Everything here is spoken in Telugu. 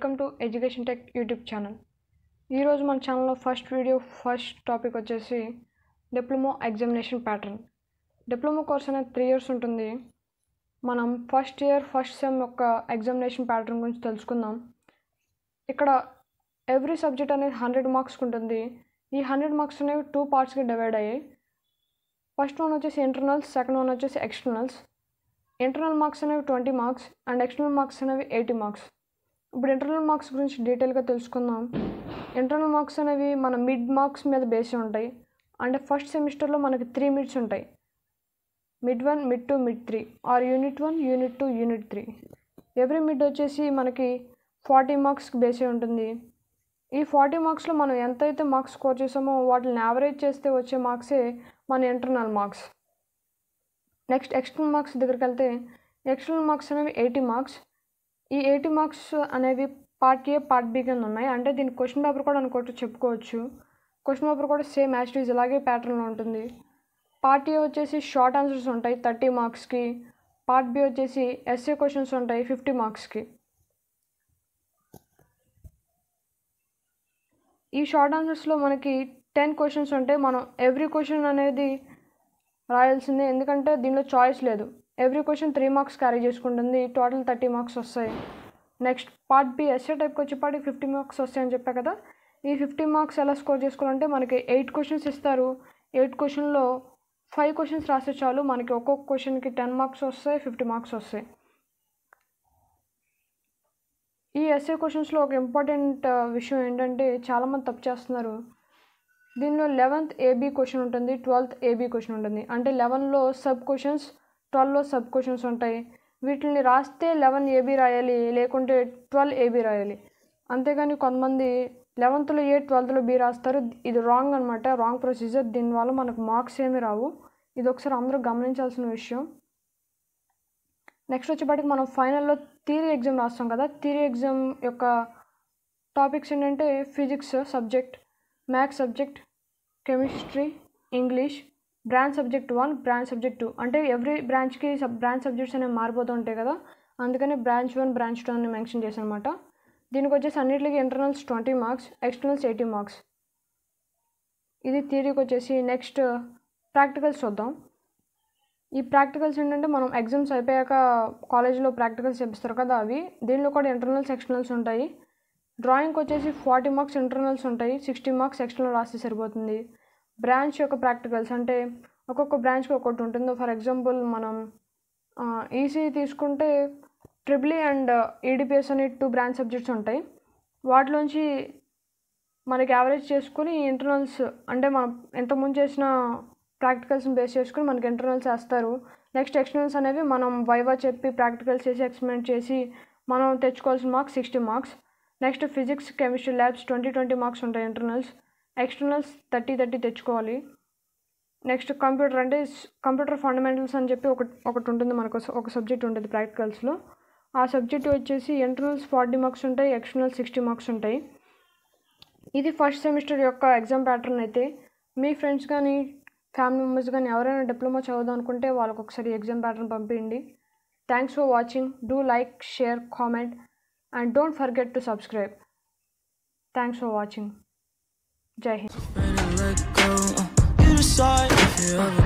Welcome to education tech YouTube channel ఈరోజు మన ఛానల్లో ఫస్ట్ వీడియో ఫస్ట్ టాపిక్ వచ్చేసి diploma examination pattern diploma course అనేది త్రీ ఇయర్స్ ఉంటుంది మనం ఫస్ట్ ఇయర్ ఫస్ట్ సెమ్ యొక్క ఎగ్జామినేషన్ ప్యాటర్న్ గురించి తెలుసుకుందాం ఇక్కడ ఎవ్రీ సబ్జెక్ట్ అనేది హండ్రెడ్ మార్క్స్కి ఉంటుంది ఈ హండ్రెడ్ మార్క్స్ అనేవి టూ పార్ట్స్కి డివైడ్ అయ్యాయి ఫస్ట్ వన్ వచ్చేసి ఇంటర్నల్స్ సెకండ్ వన్ వచ్చేసి ఎక్స్టర్నల్స్ ఇంటర్నల్ మార్క్స్ అనేవి twenty marks and external marks అనేవి ఎయిటీ మార్క్స్ ఇప్పుడు ఇంటర్నల్ మార్క్స్ గురించి డీటెయిల్గా తెలుసుకుందాం ఇంటర్నల్ మార్క్స్ అనేవి మన మిడ్ మార్క్స్ మీద బేసి ఉంటాయి అంటే ఫస్ట్ సెమిస్టర్లో మనకి త్రీ మిడ్స్ ఉంటాయి mid one mid two mid three or unit one unit two unit three every mid వచ్చేసి మనకి ఫార్టీ మార్క్స్కి బేసి ఉంటుంది ఈ ఫార్టీ మార్క్స్లో మనం ఎంతైతే మార్క్స్ స్కోర్ చేసామో వాటిని యావరేజ్ చేస్తే వచ్చే మార్క్సే మన internal marks next external marks దగ్గరికి వెళ్తే ఎక్స్టర్నల్ మార్క్స్ అనేవి ఎయిటీ మార్క్స్ ఈ ఎయిటీ మార్క్స్ అనేవి పార్ట్ ఏ పార్ట్ బి కింద ఉన్నాయి అంటే దీని క్వశ్చన్ పేపర్ కూడా అనుకోవచ్చు చెప్పుకోవచ్చు క్వశ్చన్ పేపర్ కూడా సేమ్ యాస్టీజ్ ఇలాగే ప్యాటర్న్లో ఉంటుంది పార్ట్ ఏ వచ్చేసి షార్ట్ ఆన్సర్స్ ఉంటాయి థర్టీ మార్క్స్కి పార్ట్ బి వచ్చేసి ఎస్ఏ క్వశ్చన్స్ ఉంటాయి ఫిఫ్టీ మార్క్స్కి ఈ షార్ట్ ఆన్సర్స్లో మనకి టెన్ క్వశ్చన్స్ ఉంటాయి మనం ఎవ్రీ క్వశ్చన్ అనేది రాయాల్సిందే ఎందుకంటే దీనిలో చాయిస్ లేదు every question three marks carry చేసుకుంటుంది టోటల్ థర్టీ మార్క్స్ వస్తాయి నెక్స్ట్ పార్ట్ బి ఎస్ఏ టైప్కి వచ్చేపాటికి ఫిఫ్టీ మార్క్స్ వస్తాయని చెప్పా కదా ఈ ఫిఫ్టీ మార్క్స్ ఎలా స్కోర్ చేసుకోవాలంటే మనకి ఎయిట్ క్వశ్చన్స్ ఇస్తారు ఎయిట్ క్వశ్చన్లో ఫైవ్ క్వశ్చన్స్ రాస్తే చాలు మనకి ఒక్కొక్క క్వశ్చన్కి టెన్ మార్క్స్ వస్తాయి ఫిఫ్టీ మార్క్స్ వస్తాయి ఈ ఎస్ఏ క్వశ్చన్స్లో ఒక ఇంపార్టెంట్ విషయం ఏంటంటే చాలామంది తప్పు చేస్తున్నారు దీనిలో లెవెన్త్ ఏబీ క్వశ్చన్ ఉంటుంది ట్వెల్త్ ఏబీ క్వశ్చన్ ఉంటుంది అంటే లెవెన్లో సబ్ క్వశ్చన్స్ ట్వెల్వ్లో సబ్ క్వశ్చన్స్ ఉంటాయి వీటిని రాస్తే లెవెన్ ఏబీ రాయాలి లేకుంటే ట్వెల్వ్ ఏబీ రాయాలి అంతేగాని కొంతమంది లెవెన్త్లో ఏ ట్వెల్త్లో బి రాస్తారు ఇది రాంగ్ అనమాట రాంగ్ ప్రొసీజర్ దీనివల్ల మనకు మార్క్స్ ఏమి రావు ఇది ఒకసారి అందరూ గమనించాల్సిన విషయం నెక్స్ట్ వచ్చేపాటికి మనం ఫైనల్లో థియరీ ఎగ్జామ్ రాస్తాం కదా థియరీ ఎగ్జామ్ యొక్క టాపిక్స్ ఏంటంటే physics subject maths subject chemistry English branch subject one branch subject two అంటే ఎవ్రీ బ్రాంచ్కి సబ్ బ్రాంచ్ సబ్జెక్ట్స్ అనేవి మారిపోతూ ఉంటాయి కదా అందుకని బ్రాంచ్ వన్ బ్రాంచ్ టూ అని మెన్షన్ చేశాను అనమాట దీనికి వచ్చేసి అన్నిటికీ internals twenty marks externals eighty marks ఇది థియరీకి వచ్చేసి నెక్స్ట్ ప్రాక్టికల్స్ చూద్దాం ఈ ప్రాక్టికల్స్ ఏంటంటే మనం ఎగ్జామ్స్ అయిపోయాక కాలేజ్లో ప్రాక్టికల్స్ చేపిస్తారు కదా అవి దీనిలో కూడా ఇంటర్నల్స్ ఎక్స్టర్నల్స్ ఉంటాయి డ్రాయింగ్కి వచ్చేసి ఫార్టీ మార్క్స్ ఇంటర్నల్స్ ఉంటాయి సిక్స్టీ మార్క్స్ ఎక్స్టర్నల్ రాస్తే సరిపోతుంది బ్రాంచ్ యొక్క ప్రాక్టికల్స్ అంటే ఒక్కొక్క బ్రాంచ్కి ఒక్కొక్కటి ఉంటుంది ఫర్ ఎగ్జాంపుల్ మనం ఈసీ తీసుకుంటే ట్రిపుల్ అండ్ ఈడిపిఎస్ అనే టూ బ్రాంచ్ సబ్జెక్ట్స్ ఉంటాయి వాటిలోంచి మనకి యావరేజ్ చేసుకుని ఇంటర్నల్స్ అంటే మనం ఇంతకుముందు చేసిన ప్రాక్టికల్స్ని బేస్ చేసుకుని మనకి ఇంటర్నల్స్ వేస్తారు నెక్స్ట్ ఎక్స్టర్నల్స్ అనేవి మనం వైవా చెప్పి ప్రాక్టికల్స్ చేసి ఎక్స్పెరిమెంట్ చేసి మనం తెచ్చుకోవాల్సిన marks sixty marks next physics chemistry labs twenty twenty marks ఉంటాయి ఇంటర్నల్స్ ఎక్స్టర్నల్స్ థర్టీ థర్టీ తెచ్చుకోవాలి నెక్స్ట్ కంప్యూటర్ అంటే కంప్యూటర్ ఫండమెంటల్స్ అని చెప్పి ఒకటి ఒకటి ఉంటుంది మనకు ఒక సబ్జెక్ట్ ఉంటుంది ప్రాక్టికల్స్లో ఆ సబ్జెక్ట్ వచ్చేసి ఇంటర్నల్స్ ఫార్టీ మార్క్స్ ఉంటాయి ఎక్స్టర్నల్స్ సిక్స్టీ మార్క్స్ ఉంటాయి ఇది ఫస్ట్ సెమిస్టర్ యొక్క ఎగ్జామ్ ప్యాటర్న్ అయితే మీ ఫ్రెండ్స్ కానీ ఫ్యామిలీ మెంబర్స్ కానీ ఎవరైనా డిప్లొమా చదువుదాం అనుకుంటే వాళ్ళకి ఒకసారి ఎగ్జామ్ ప్యాటర్న్ పంపించండి thanks for watching do like share comment and don't forget to subscribe thanks for watching Jai Hind ready to let go. Uh, you decide if you ever